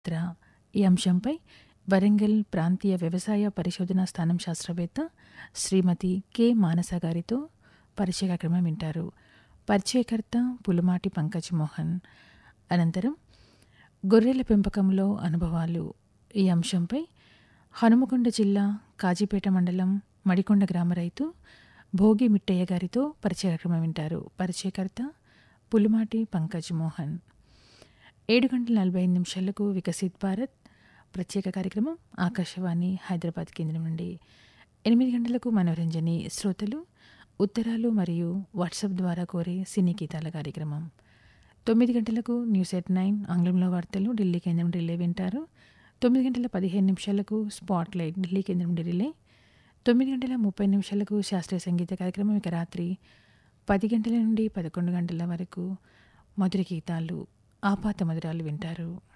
త్ర ఈ అంశంపై వరంగల్ ప్రాంతీయ వ్యవసాయ పరిశోధనా స్థానం శాస్త్రవేత్త శ్రీమతి కె మానస గారితో పరిచయ కార్యక్రమం వింటారు పరిచయకర్త పులుమాటి పంకజ్ మోహన్ అనంతరం గొర్రెల పెంపకంలో అనుభవాలు ఈ అంశంపై హనుమకొండ జిల్లా కాజీపేట మండలం మడికొండ గ్రామ రైతు భోగి మిట్టయ్య గారితో పరిచయ కార్యక్రమం వింటారు పరిచయకర్త పులుమాటి పంకజ్ మోహన్ ఏడు గంటల నలభై ఐదు నిమిషాలకు వికసిత్ భారత్ ప్రత్యేక కార్యక్రమం ఆకాశవాణి హైదరాబాద్ కేంద్రం నుండి ఎనిమిది గంటలకు మనోరంజని శ్రోతలు ఉత్తరాలు మరియు వాట్సాప్ ద్వారా కోరే సినీ గీతాల కార్యక్రమం తొమ్మిది గంటలకు న్యూస్ ఎట్ నైన్ ఆంగ్లంలో వార్తలు ఢిల్లీ కేంద్రం రిలే వింటారు తొమ్మిది గంటల పదిహేను నిమిషాలకు స్పాట్ లైట్ ఢిల్లీ కేంద్రం నుండి రిలే తొమ్మిది గంటల ముప్పై నిమిషాలకు శాస్త్రీయ సంగీత కార్యక్రమం ఇక రాత్రి పది గంటల నుండి పదకొండు గంటల వరకు మధుర గీతాలు ఆపాత మధురాలు వింటారు